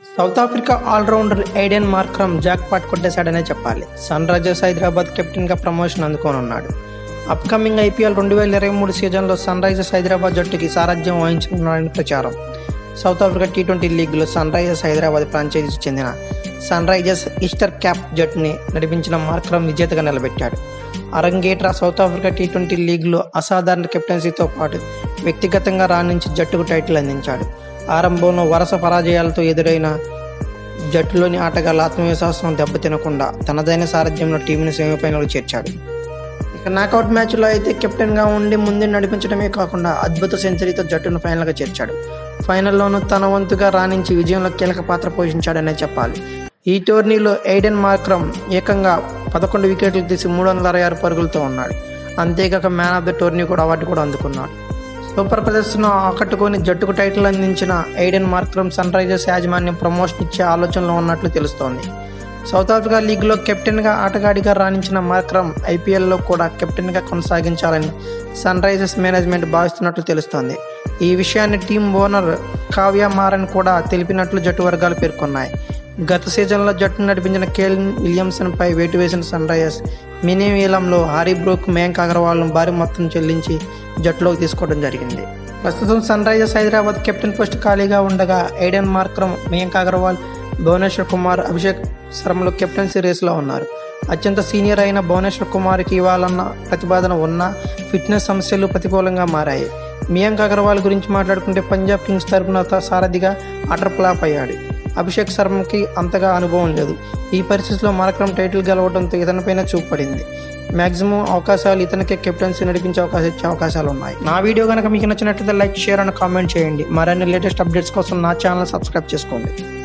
south Africa allrounder Aiden Markram jackpot కొట్టేశాడనే చెప్పాలి Sunrisers Hyderabad కెప్టెన్గా ప్రమోషన్ అందుకోనున్నాడు అప్కమింగ్ ఐపీఎల్ రెండు వేల ఇరవై మూడు సీజన్లో సన్ రైజర్స్ హైదరాబాద్ జట్టుకి సారథ్యం వహించనున్నాడని ప్రచారం సౌత్ ఆఫ్రికా టీ ట్వంటీ లీగ్లో సన్ రైజర్స్ హైదరాబాద్ ఫ్రాంచైజీకి చెందిన సన్ రైజర్స్ ఈస్టర్ క్యాప్ జట్టుని నడిపించిన మార్క్రమ్ విజేతగా నిలబెట్టాడు అరంగేట్ర సౌత్ ఆఫ్రికా టీ ట్వంటీ లీగ్లో అసాధారణ కెప్టెన్సీతో పాటు వ్యక్తిగతంగా రాణించి జట్టుకు టైటిల్ అందించాడు ఆరంభంలో వరుస పరాజయాలతో ఎదురైన జట్టులోని ఆటగాళ్ల ఆత్మవిశ్వాసం దెబ్బతినకుండా తనదైన సారథ్యంలో టీంని సెమీఫైనల్ చేర్చాడు ఇక నాకౌట్ మ్యాచ్లో అయితే కెప్టెన్గా ఉండి ముందు నడిపించడమే కాకుండా అద్భుత సెంచరీతో జట్టును ఫైనల్గా చేర్చాడు ఫైనల్లోనూ తన వంతుగా రాణించి విజయంలో కీలక పాత్ర పోషించాడనే చెప్పాలి ఈ టోర్నీలో ఎయిడెన్ మార్క్రమ్ ఏకంగా పదకొండు వికెట్లు తీసి మూడు వందల అరవై ఆరు పరుగులతో ఉన్నాడు అంతేకాక మ్యాన్ ఆఫ్ ద టోర్నీ కూడా అవార్డు కూడా అందుకున్నాడు సూపర్ ప్రదర్శన ఆకట్టుకొని జట్టుకు టైటిల్ అందించిన ఎయిడెన్ మార్క్రమ్ సన్ రైజర్స్ యాజమాన్యం ప్రమోషన్ ఇచ్చే ఆలోచనలో ఉన్నట్లు తెలుస్తోంది సౌత్ ఆఫ్రికా లీగ్లో కెప్టెన్గా ఆటగాడిగా రాణించిన మార్క్రమ్ ఐపీఎల్లో కూడా కెప్టెన్గా కొనసాగించాలని సన్ రైజర్స్ మేనేజ్మెంట్ భావిస్తున్నట్లు తెలుస్తోంది ఈ విషయాన్ని టీం ఓనర్ కావ్య మారన్ కూడా తెలిపినట్లు జట్టు వర్గాలు పేర్కొన్నాయి గత సీజన్లో జట్టును నడిపించిన కేల్ విలియమ్సన్ పై వేటు వేసిన సన్ రైజర్స్ మినీ వేలంలో హారీ బ్రూక్ మేంక్ అగర్వాల్ను భారీ మొత్తం చెల్లించి జట్టులోకి తీసుకోవడం జరిగింది ప్రస్తుతం Sunrisers Hyderabad captain post ఖాళీగా ఉండగా ఎయిడెన్ మార్క్రమ్ మయాంక్ అగర్వాల్ భువనేశ్వర్ కుమార్ అభిషేక్ శర్మలు కెప్టెన్సీ రేసులో ఉన్నారు అత్యంత సీనియర్ అయిన భువనేశ్వర్ కుమార్కి ఇవ్వాలన్న ప్రతిపాదన ఉన్నా ఫిట్నెస్ సమస్యలు ప్రతికూలంగా మారాయి మియాంక్ అగర్వాల్ గురించి మాట్లాడుకుంటే పంజాబ్ కింగ్స్ తరపున త- సారథిగా అటర్ ఫ్లాప్ అయ్యాడు అభిషేక్ శర్మకి అంతగా అనుభవం లేదు ఈ పరిస్థితిలో మార్క్రమ్ టైటిల్ గెలవడంతో ఇతనిపైన చూపడింది మాక్సిమం అవకాశాలు ఇతనికే కెప్టెన్సీ నడిపించే అవకాశం ఇచ్చే అవకాశాలు ఉన్నాయి నా వీడియో కనుక మీకు నచ్చినట్లయితే లైక్ షేర్ అండ్ కామెంట్ చేయండి మరిన్ని లేటెస్ట్ అప్డేట్స్ కోసం నా ఛానల్ సబ్స్క్రైబ్ చేసుకోండి